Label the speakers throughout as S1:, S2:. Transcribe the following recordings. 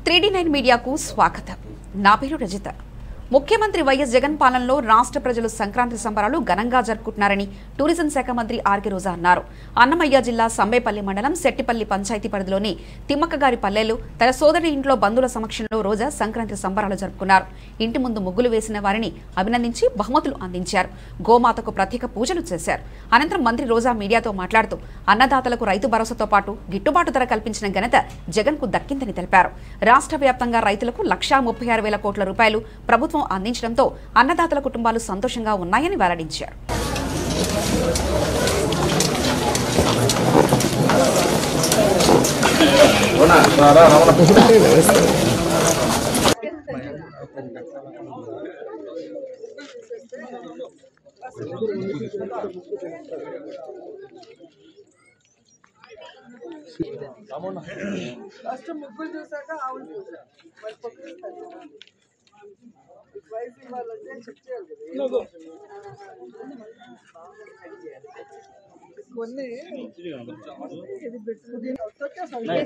S1: Three D nine మీడియాకు స్వాగతం నా పేరు రజిత ముఖ్యమంత్రి వైఎస్ జగన్ పాలనలో రాష్ట్ర ప్రజలు సంక్రాంతి సంబరాలు ఘనంగా జరుపుకుంటున్నారని టూరిజం శాఖ మంత్రి ఆర్కే రోజా అన్నారు అన్నమయ్య జిల్లా సంబేపల్లి మండలం సెట్టిపల్లి పంచాయతీ పరిధిలోని తిమ్మక్కగారి పల్లెలు తన సోదరి ఇంట్లో బంధువుల సమక్షంలో రోజా సంక్రాంతి సంబరాలు జరుపుకున్నారు ఇంటి ముందు ముగ్గులు వేసిన వారిని అభినందించి బహుమతులు అందించారు గోమాతకు ప్రత్యేక పూజలు చేశారు అనంతరం మంత్రి రోజా మీడియాతో మాట్లాడుతూ అన్నదాతలకు రైతు భరోసాతో పాటు గిట్టుబాటు ధర కల్పించిన ఘనత జగన్ కు దక్కిందని తెలిపారు రాష్ట్ర వ్యాప్తంగా రైతులకు లక్షా ముప్పై ఆరు వేల కోట్ల రూపాయలు ప్రభుత్వం అందించడంతో అన్నదాతల కుటుంబాలు సంతోషంగా ఉన్నాయని వెల్లడించారు
S2: ఫస్ట్ ముగ్గులు చూసాక ఆవులు చూసా మరి పక్కన ఇస్తారు. వయసు ఇవ్వాలంటే చెక్ చేయాలి కదా. కొన్ని ఇది పెట్టుకుని తొక్కేసాలి.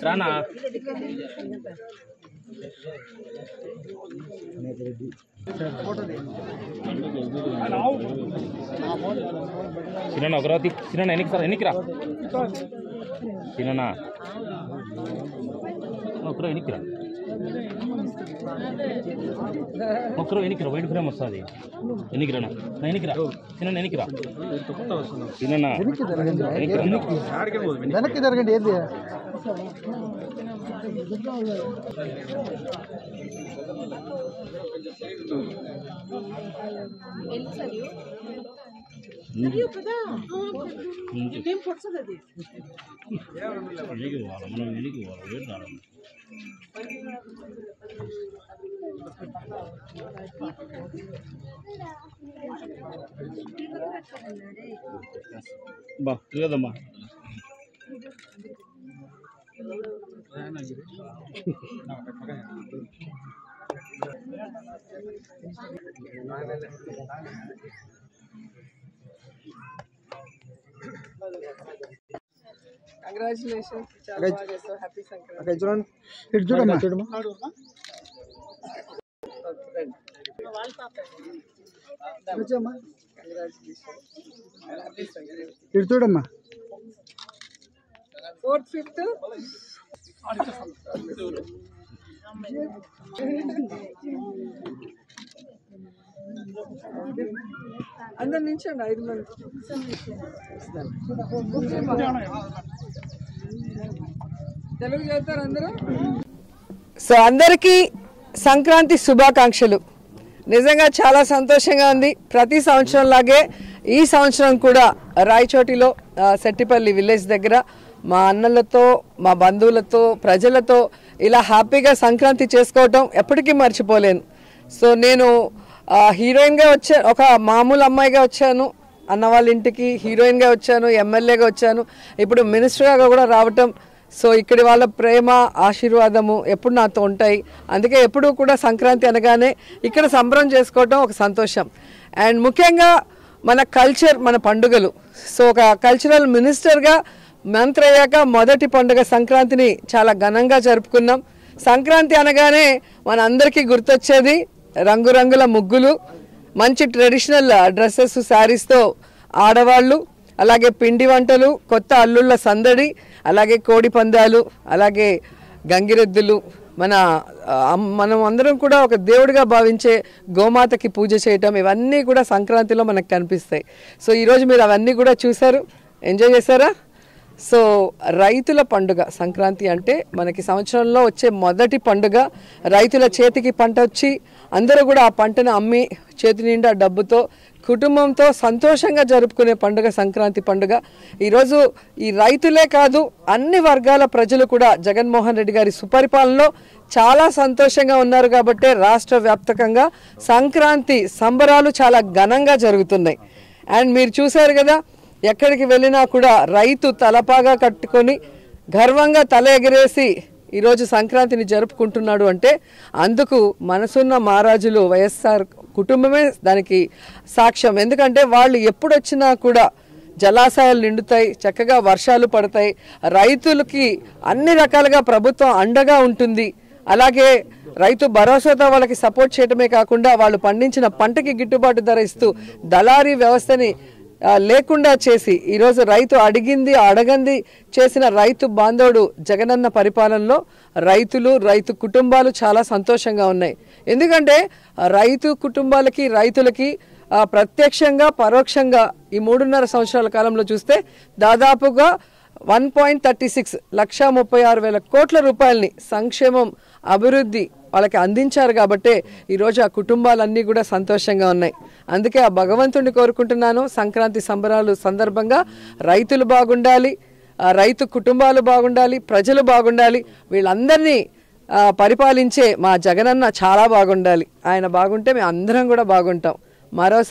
S3: సినన్న ఒకరో సినన్న ఎన్నికి సార్ ఎన్నికిరా సినన్న ఒకరో ఎన్నికిరా ఒకరో ఎన్నికిరా వైట్ ఫ్రేమ్ వస్తుంది ఎన్నికిరా నా ఎన్నికిరా సినన్న ఎన్నికిరా సినన్న ఎన్నికిరా
S2: వెనక్కి జరగండి ఏంది
S3: ఎన్నికి పోవాలి మనం ఎన్నికి పోవాలి వేడి రావాలి బా లేదమ్మా
S2: కంగ్రాచులేషన్ చాలా బాగా చేస్తావు హ్యాపీ సంక్రాంతి
S4: అక్కడ చూడండి ఇటు చూడమ్మా చూడమ్మా వచ్చమ్మా
S2: కంగ్రాచులేషన్ హ్యాపీ సంక్రాంతి
S4: ఇటు చూడమ్మా
S2: ఫోర్త్ ఫిఫ్త్ అందరు నించండి ఐదు మంది తెలుగు చదువుతారు అందరూ సో అందరికీ సంక్రాంతి శుభాకాంక్షలు నిజంగా చాలా సంతోషంగా ఉంది ప్రతి సంవత్సరం లాగే ఈ సంవత్సరం కూడా రాయచోటిలో ఆ, సెట్టిపల్లి విలేజ్ దగ్గర మా అన్నలతో మా బంధువులతో ప్రజలతో ఇలా హ్యాపీగా సంక్రాంతి చేసుకోవటం ఎప్పటికీ మర్చిపోలేను సో నేను ఆ, హీరోయిన్గా వచ్చా ఒక మామూలు అమ్మాయిగా వచ్చాను అన్న వాళ్ళ ఇంటికి హీరోయిన్గా వచ్చాను ఎమ్మెల్యేగా వచ్చాను ఇప్పుడు మినిస్టర్గా కూడా రావటం సో ఇక్కడి వాళ్ళ ప్రేమ ఆశీర్వాదము ఎప్పుడు నాతో ఉంటాయి అందుకే ఎప్పుడు కూడా సంక్రాంతి అనగానే ఇక్కడ సంబరం చేసుకోవటం ఒక సంతోషం అండ్ ముఖ్యంగా మన కల్చర్ మన పండుగలు సో ఒక కల్చరల్ మినిస్టర్గా మంత్రి అయ్యాక మొదటి పండుగ సంక్రాంతిని చాలా ఘనంగా జరుపుకున్నాం సంక్రాంతి అనగానే మన అందరికీ గుర్తొచ్చేది రంగురంగుల ముగ్గులు మంచి ట్రెడిషనల్ డ్రెస్సెస్ శారీస్తో ఆడవాళ్ళు అలాగే పిండి వంటలు కొత్త అల్లుళ్ళ సందడి అలాగే కోడి పందాలు అలాగే గంగిరెద్దులు మన ఆ, అమ్- మనం అందరం కూడా ఒక దేవుడిగా భావించే గోమాతకి పూజ చేయటం ఇవన్నీ కూడా సంక్రాంతిలో మనకు కనిపిస్తాయి సో ఈరోజు మీరు అవన్నీ కూడా చూశారు ఎంజాయ్ చేశారా సో రైతుల పండుగ సంక్రాంతి అంటే మనకి సంవత్సరంలో వచ్చే మొదటి పండుగ రైతుల చేతికి పంట వచ్చి అందరూ కూడా ఆ పంటను అమ్మి చేతి నిండా డబ్బుతో కుటుంబంతో సంతోషంగా జరుపుకునే పండుగ సంక్రాంతి పండుగ ఈరోజు ఈ రైతులే కాదు అన్ని వర్గాల ప్రజలు కూడా జగన్మోహన్ రెడ్డి గారి సుపరిపాలనలో చాలా సంతోషంగా ఉన్నారు కాబట్టే రాష్ట్ర వ్యాప్తంగా సంక్రాంతి సంబరాలు చాలా ఘనంగా జరుగుతున్నాయి అండ్ మీరు చూశారు కదా ఎక్కడికి వెళ్ళినా కూడా రైతు తలపాగా కట్టుకొని గర్వంగా తల ఎగరేసి ఈరోజు సంక్రాంతిని జరుపుకుంటున్నాడు అంటే అందుకు మనసున్న మహారాజులు వైఎస్ఆర్ కుటుంబమే దానికి సాక్ష్యం ఎందుకంటే వాళ్ళు ఎప్పుడొచ్చినా కూడా జలాశయాలు నిండుతాయి చక్కగా వర్షాలు పడతాయి రైతులకి అన్ని రకాలుగా ప్రభుత్వం అండగా ఉంటుంది అలాగే రైతు భరోసాతో వాళ్ళకి సపోర్ట్ చేయడమే కాకుండా వాళ్ళు పండించిన పంటకి గిట్టుబాటు ధర ఇస్తూ దళారీ వ్యవస్థని ఆ, లేకుండా చేసి ఈరోజు రైతు అడిగింది అడగంది చేసిన రైతు బాంధవుడు జగనన్న పరిపాలనలో రైతులు రైతు కుటుంబాలు చాలా సంతోషంగా ఉన్నాయి ఎందుకంటే ఆ, రైతు కుటుంబాలకి రైతులకి ఆ, ప్రత్యక్షంగా పరోక్షంగా ఈ మూడున్నర సంవత్సరాల కాలంలో చూస్తే దాదాపుగా వన్ పాయింట్ థర్టీ సిక్స్ లక్ష ముప్పై ఆరు వేల కోట్ల రూపాయలని సంక్షేమం అభివృద్ధి వాళ్ళకి అందించారు కాబట్టే ఈరోజు ఆ కుటుంబాలన్నీ కూడా సంతోషంగా ఉన్నాయి అందుకే ఆ భగవంతుడిని కోరుకుంటున్నాను సంక్రాంతి సంబరాలు సందర్భంగా రైతులు బాగుండాలి ఆ రైతు కుటుంబాలు బాగుండాలి ప్రజలు బాగుండాలి వీళ్ళందరినీ ఆ, పరిపాలించే మా జగనన్న చాలా బాగుండాలి ఆయన బాగుంటే మేము అందరం కూడా బాగుంటాం మరో